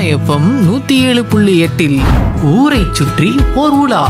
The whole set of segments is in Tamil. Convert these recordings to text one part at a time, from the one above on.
எஃப்எம் நூத்தி ஏழு புள்ளி எட்டில் ஊரை சுற்றி ஓர் உலா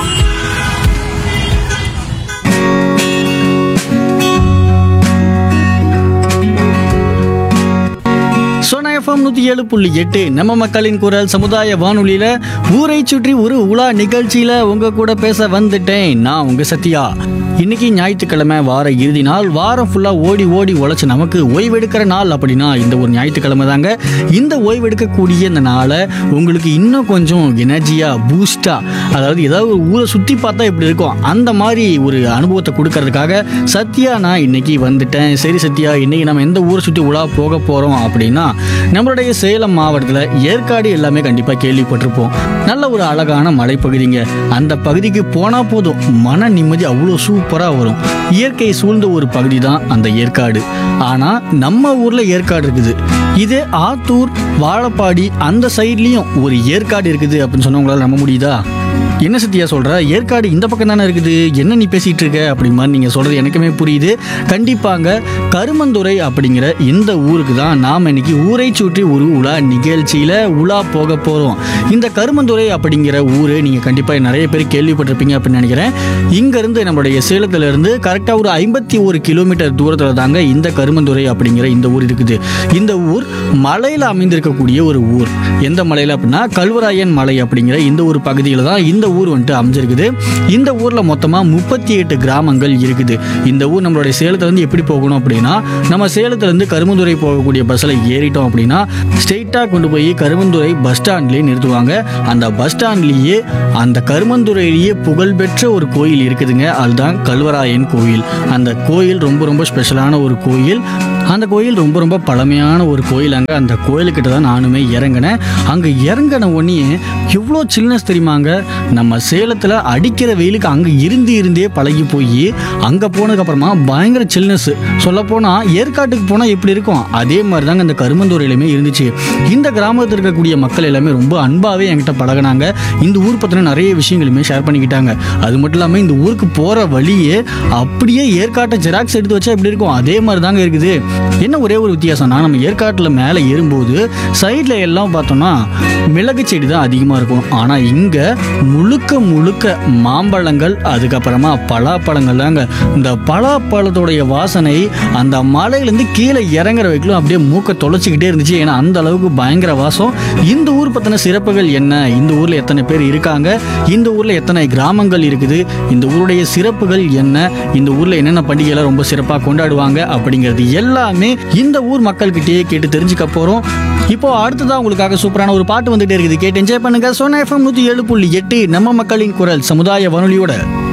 சோனா எஃப்எம் நூற்றி ஏழு புள்ளி எட்டு நம்ம மக்களின் குரல் சமுதாய வானொலியில் ஊரை சுற்றி ஒரு உலா நிகழ்ச்சியில் உங்கள் கூட பேச வந்துட்டேன் நான் உங்கள் சத்யா இன்னைக்கு ஞாயிற்றுக்கிழமை வார இறுதி நாள் வாரம் ஃபுல்லாக ஓடி ஓடி உழைச்சி நமக்கு ஓய்வெடுக்கிற நாள் அப்படின்னா இந்த ஒரு ஞாயிற்றுக்கிழமை தாங்க இந்த ஓய்வெடுக்கக்கூடிய இந்த நாளை உங்களுக்கு இன்னும் கொஞ்சம் எனர்ஜியாக பூஸ்டாக அதாவது ஏதாவது ஒரு ஊரை சுற்றி பார்த்தா இப்படி இருக்கும் அந்த மாதிரி ஒரு அனுபவத்தை கொடுக்கறதுக்காக சத்யா நான் இன்னைக்கு வந்துட்டேன் சரி சத்யா இன்னைக்கு நம்ம எந்த ஊரை சுற்றி உலா போக போகிறோம் அப்படின்னா நம்மளுடைய சேலம் மாவட்டத்தில் ஏற்காடு எல்லாமே கண்டிப்பாக கேள்விப்பட்டிருப்போம் நல்ல ஒரு அழகான மலைப்பகுதிங்க அந்த பகுதிக்கு போனால் போதும் மன நிம்மதி அவ்வளோ சூப்பராக வரும் இயற்கை சூழ்ந்த ஒரு பகுதி தான் அந்த ஏற்காடு ஆனால் நம்ம ஊரில் ஏற்காடு இருக்குது இதே ஆத்தூர் வாழப்பாடி அந்த சைட்லேயும் ஒரு ஏற்காடு இருக்குது அப்படின்னு சொன்னா உங்களால நம்ப முடியுதா என்ன சத்தியா சொல்ற ஏற்காடு இந்த பக்கம் தானே இருக்குது என்ன நீ பேசிட்டு இருக்க அப்படி மாதிரி நீங்க சொல்றது எனக்குமே புரியுது கண்டிப்பாங்க கருமந்துறை அப்படிங்கிற இந்த ஊருக்கு தான் நாம் இன்னைக்கு ஊரை சுற்றி ஒரு உலா நிகழ்ச்சியில உலா போக போறோம் இந்த கருமந்துறை அப்படிங்கிற ஊரு நீங்க கண்டிப்பா நிறைய பேர் கேள்விப்பட்டிருப்பீங்க அப்படின்னு நினைக்கிறேன் இங்க இருந்து நம்மளுடைய சேலத்துல இருந்து கரெக்டா ஒரு ஐம்பத்தி ஒரு கிலோமீட்டர் தூரத்துல தாங்க இந்த கருமந்துறை அப்படிங்கிற இந்த ஊர் இருக்குது இந்த ஊர் மலையில அமைந்திருக்கக்கூடிய ஒரு ஊர் எந்த மலையில அப்படின்னா கல்வராயன் மலை அப்படிங்கிற இந்த ஒரு பகுதியில் தான் இந்த ஊர் வந்துட்டு அமைஞ்சிருக்குது இந்த ஊர்ல மொத்தமா முப்பத்தி எட்டு கிராமங்கள் இருக்குது இந்த ஊர் நம்மளுடைய சேலத்துல இருந்து எப்படி போகணும் அப்படின்னா நம்ம சேலத்துல இருந்து கருமந்துறை போகக்கூடிய பஸ்ஸில் ஏறிட்டோம் அப்படின்னா ஸ்ட்ரெயிட்டாக கொண்டு போய் கருமந்துறை பஸ் ஸ்டாண்ட்லேயே நிறுத்துவாங்க அந்த பஸ் ஸ்டாண்ட்லேயே அந்த கருமந்துறையிலேயே புகழ்பெற்ற ஒரு கோயில் இருக்குதுங்க அதுதான் கல்வராயன் கோயில் அந்த கோயில் ரொம்ப ரொம்ப ஸ்பெஷலான ஒரு கோயில் அந்த கோயில் ரொம்ப ரொம்ப பழமையான ஒரு கோயில் அங்கே அந்த கோயிலுக்கிட்ட தான் நானுமே இறங்கினேன் அங்கே இறங்கின உடனே எவ்வளோ சில்னஸ் தெரியுமாங்க நம்ம சேலத்தில் அடிக்கிற வெயிலுக்கு அங்கே இருந்து இருந்தே பழகி போய் அங்கே போனதுக்கப்புறமா பயங்கர சில்னஸ் சொல்லப்போனால் ஏற்காட்டுக்கு போனால் எப்படி இருக்கும் அதே மாதிரி தாங்க இந்த கருமந்தூரையிலுமே இருந்துச்சு இந்த கிராமத்தில் இருக்கக்கூடிய மக்கள் எல்லாமே ரொம்ப அன்பாகவே என்கிட்ட பழகினாங்க இந்த ஊர் பற்றின நிறைய விஷயங்களுமே ஷேர் பண்ணிக்கிட்டாங்க அது மட்டும் இல்லாமல் இந்த ஊருக்கு போகிற வழியே அப்படியே ஏற்காட்டை ஜெராக்ஸ் எடுத்து வச்சா எப்படி இருக்கும் அதே மாதிரி தாங்க இருக்குது என்ன ஒரே ஒரு வித்தியாசம்னா நம்ம ஏற்காட்டில் மேலே ஏறும்போது சைடில் எல்லாம் பார்த்தோம்னா மிளகு செடி தான் அதிகமாக இருக்கும் ஆனால் இங்கே முழுக்க முழுக்க மாம்பழங்கள் அதுக்கப்புறமா பலாப்பழங்கள் தாங்க இந்த பலாப்பழத்தோடைய வாசனை அந்த மலையிலேருந்து கீழே இறங்குற வரைக்கும் அப்படியே மூக்க தொலைச்சிக்கிட்டே இருந்துச்சு ஏன்னா அந்த அளவுக்கு பயங்கர வாசம் இந்த ஊர் பற்றின சிறப்புகள் என்ன இந்த ஊரில் எத்தனை பேர் இருக்காங்க இந்த ஊரில் எத்தனை கிராமங்கள் இருக்குது இந்த ஊருடைய சிறப்புகள் என்ன இந்த ஊரில் என்னென்ன பண்டிகைலாம் ரொம்ப சிறப்பாக கொண்டாடுவாங்க அப்படிங்கிறது எல்லாமே இந்த ஊர் மக்கள்கிட்டயே கேட்டு தெரிஞ்சுக்க போகிறோம் இப்போ அடுத்ததா உங்களுக்காக சூப்பரான ஒரு பாட்டு வந்துட்டே இருக்குது கேட்டு என்ஜாய் பண்ணுங்க சோனா எஃப்எம் நூற்றி ஏழு புள்ளி எட்டு நம்ம மக்களின் குரல் சமுதாய வானொலியோட